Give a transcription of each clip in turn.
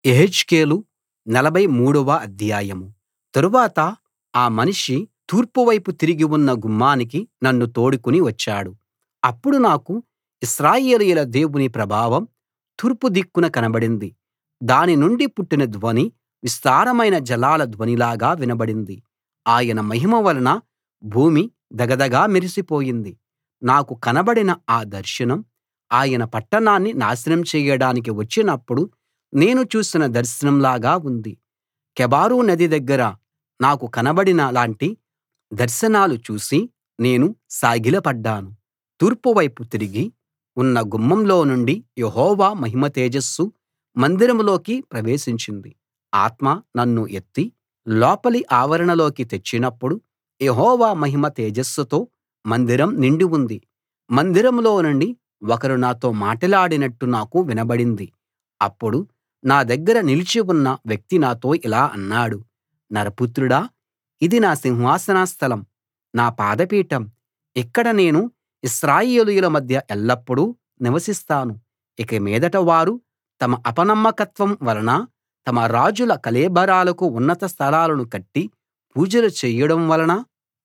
యెహెజ్కేలు నలభై మూడవ అధ్యాయం తరువాత ఆ మనిషి తూర్పు వైపు తిరిగి ఉన్న గుమ్మానికి నన్ను తోడుకుని వచ్చాడు అప్పుడు నాకు ఇశ్రాయేలీయుల దేవుని ప్రభావం తూర్పు దిక్కున కనబడింది దాని నుండి పుట్టిన ధ్వని విస్తారమైన జలాల ధ్వనిలాగా వినబడింది ఆయన మహిమ వలన భూమి ధగధగా మెరిసిపోయింది నాకు కనబడిన ఆ దర్శనం ఆయన పట్టణాన్ని నాశనం చెయ్యడానికి వచ్చినప్పుడు నేను చూసిన దర్శనంలాగా ఉంది కెబారు నది దగ్గర నాకు కనబడిన లాంటి దర్శనాలు చూసి నేను సాగిలపడ్డాను తూర్పు వైపు తిరిగి ఉన్న గుమ్మంలో నుండి యెహోవా మహిమ తేజస్సు మందిరంలోకి ప్రవేశించింది ఆత్మ నన్ను ఎత్తి లోపలి ఆవరణలోకి తెచ్చినప్పుడు యెహోవా మహిమ తేజస్సుతో మందిరం నిండి ఉంది మందిరంలో నుండి ఒకరు నాతో మాటలాడినట్టు నాకు వినబడింది అప్పుడు నా దగ్గర నిలిచి ఉన్న వ్యక్తి నాతో ఇలా అన్నాడు నరపుత్రుడా ఇది నా సింహాసన స్థలం నా పాదపీఠం ఇక్కడ నేను ఇశ్రాయేలీయుల మధ్య ఎల్లప్పుడూ నివసిస్తాను ఇక మీదట వారు తమ అపనమ్మకత్వం వలన తమ రాజుల కళేబరాలకు ఉన్నత స్థలాలను కట్టి పూజలు చెయ్యడం వలన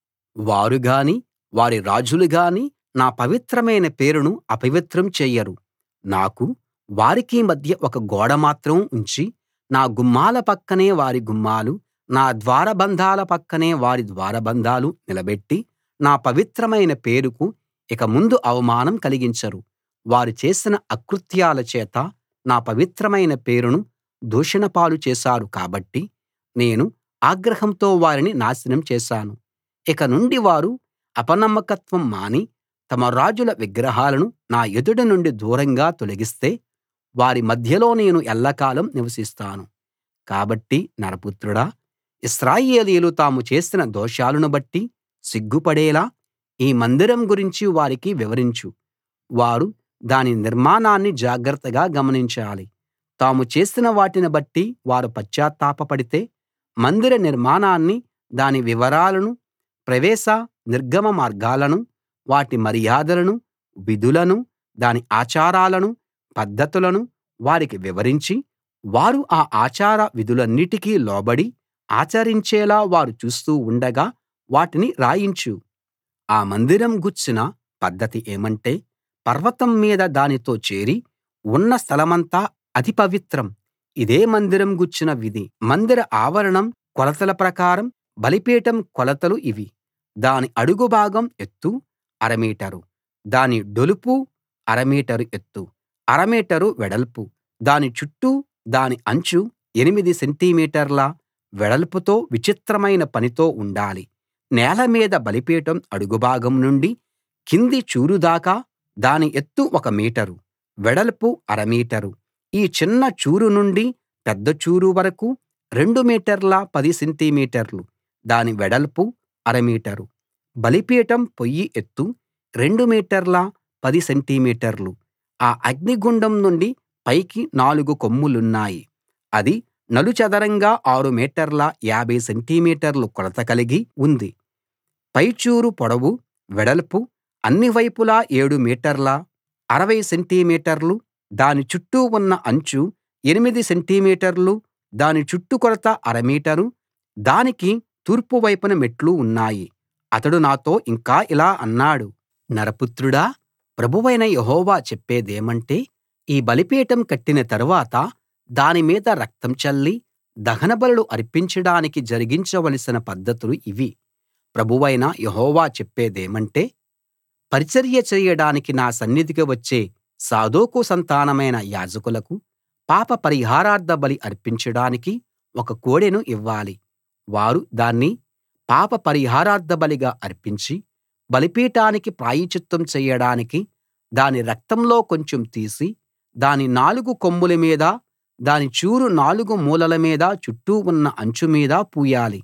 వారు గాని వారి రాజులు గాని నా పవిత్రమైన పేరును అపవిత్రం చెయ్యరు నాకు వారికి మధ్య ఒక గోడ మాత్రం ఉంచి నా గుమ్మాల పక్కనే వారి గుమ్మాలు నా ద్వారబంధాల పక్కనే వారి ద్వారబంధాలు నిలబెట్టి నా పవిత్రమైన పేరుకు ఇక ముందు అవమానం కలిగించరు వారు చేసిన అకృత్యాల చేత నా పవిత్రమైన పేరును దూషణ పాలు చేశారు కాబట్టి నేను ఆగ్రహంతో వారిని నాశనం చేశాను ఇక నుండి వారు అపనమ్మకత్వం మాని తమ రాజుల విగ్రహాలను నా ఎదుట నుండి దూరంగా తొలగిస్తే వారి మధ్యలో నేను ఎల్లకాలం నివసిస్తాను కాబట్టి నరపుత్రుడా ఇశ్రాయేలీయులు తాము చేసిన దోషాలను బట్టి సిగ్గుపడేలా ఈ మందిరం గురించి వారికి వివరించు వారు దాని నిర్మాణాన్ని జాగ్రత్తగా గమనించాలి తాము చేసిన వాటిని బట్టి వారు పశ్చాత్తాపపడితే మందిర నిర్మాణాన్ని దాని వివరాలను ప్రవేశ నిర్గమ మార్గాలను వాటి మర్యాదలను విధులను దాని ఆచారాలను పద్ధతులను వారికి వివరించి వారు ఆ ఆచార విధులన్నిటికీ లోబడి ఆచరించేలా వారు చూస్తూ ఉండగా వాటిని రాయించు ఆ మందిరం గూర్చిన పద్ధతి ఏమంటే పర్వతం మీద దానితో చేరి ఉన్న స్థలమంతా అతి పవిత్రం ఇదే మందిరం గూర్చిన విధి మందిర ఆవరణం కొలతల ప్రకారం బలిపీఠం కొలతలు ఇవి దాని అడుగు భాగం ఎత్తు అర మీటరు దాని డొలుపు అర మీటరు ఎత్తు అర మీటరు వెడల్పు దాని చుట్టూ దాని అంచు ఎనిమిది సెంటిమీటర్ల వెడల్పుతో విచిత్రమైన పనితో ఉండాలి నేల మీద బలిపీఠం అడుగుభాగం నుండి కింది చూరు దాకా దాని ఎత్తు ఒక మీటరు వెడల్పు అర మీటరు ఈ చిన్న చూరు నుండి పెద్ద చూరు వరకూ రెండు మీటర్ల పది సెంటిమీటర్లు దాని వెడల్పు అర మీటరు బలిపీఠం పొయ్యి ఎత్తు రెండు మీటర్ల పది సెంటిమీటర్లు ఆ అగ్నిగుండం నుండి పైకి నాలుగు కొమ్ములున్నాయి అది నలుచదరంగా ఆరు మీటర్ల యాభై సెంటిమీటర్లు కొలత కలిగి ఉంది పైచూరు పొడవు వెడల్పు అన్ని వైపులా ఏడు మీటర్ల అరవై సెంటిమీటర్లు దాని చుట్టూ ఉన్న అంచు ఎనిమిది సెంటిమీటర్లు దాని చుట్టుకొలత అర మీటరు దానికి తూర్పు వైపున మెట్లు ఉన్నాయి అతడు నాతో ఇంకా ఇలా అన్నాడు నరపుత్రుడా ప్రభువైన యెహోవా చెప్పేదేమంటే ఈ బలిపీఠం కట్టిన తరువాత దాని మీద రక్తం చల్లి దహనబలులు అర్పించడానికి జరిగించవలసిన పద్ధతులు ఇవి ప్రభువైన యెహోవా చెప్పేదేమంటే పరిచర్య చేయడానికి నా సన్నిధికి వచ్చే సాదోకు సంతానమైన యాజకులకు పాప పరిహారార్థ బలి అర్పించడానికి ఒక కోడెను ఇవ్వాలి వారు దాన్ని పాప పరిహారార్థ బలిగా అర్పించి బలిపీఠానికి ప్రాయశ్చిత్తం చెయ్యడానికి దాని రక్తంలో కొంచెం తీసి దాని నాలుగు కొమ్ముల మీద దాని చూరు నాలుగు మూలల మీద చుట్టూ ఉన్న అంచు మీద పూయాలి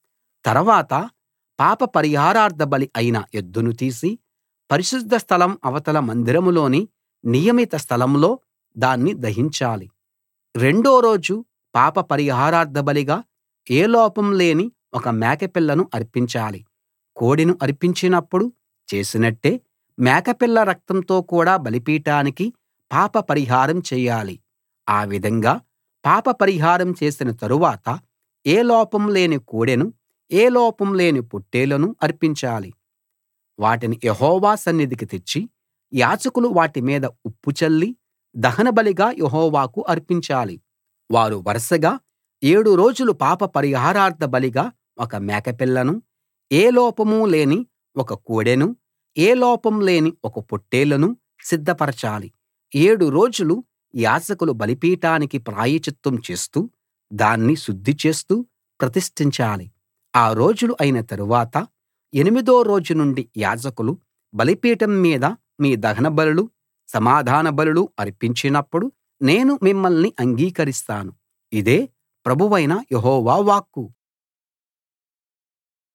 తర్వాత పాప పరిహారార్థ బలి అయిన ఎద్దును తీసి పరిశుద్ధ స్థలం అవతల మందిరంలోని నియమిత స్థలంలో దాన్ని దహించాలి రెండో రోజు పాప పరిహారార్థ బలిగా ఏ లోపం లేని ఒక మేకపిల్లను అర్పించాలి కోడెను అర్పించినప్పుడు చేసినట్టే మేకపిల్ల రక్తంతో కూడా బలిపీఠానికి పాప పరిహారం చెయ్యాలి ఆ విధంగా పాప పరిహారం చేసిన తరువాత ఏ లోపం లేని కోడెను ఏ లోపం లేని పొట్టేలును అర్పించాలి వాటిని యెహోవా సన్నిధికి తెచ్చి యాజకులు వాటి మీద ఉప్పు చల్లి దహనబలిగా యెహోవాకు అర్పించాలి వారు వరసగా ఏడు రోజులు పాప పరిహారార్థ బలిగా ఒక మేకపిల్లను ఏ లోపమూ లేని ఒక కోడెను ఏ లోపం లేని ఒక పొట్టేలును సిద్ధపరచాలి ఏడు రోజులు యాజకులు బలిపీఠానికి ప్రాయశ్చిత్తం చేస్తూ దాన్ని శుద్ధి చేస్తూ ప్రతిష్ఠించాలి ఆ రోజులు అయిన తరువాత ఎనిమిదో రోజు నుండి యాజకులు బలిపీఠం మీద మీ దహనబలులు సమాధాన బలులు అర్పించినప్పుడు నేను మిమ్మల్ని అంగీకరిస్తాను ఇదే ప్రభువైన యెహోవా వాక్కు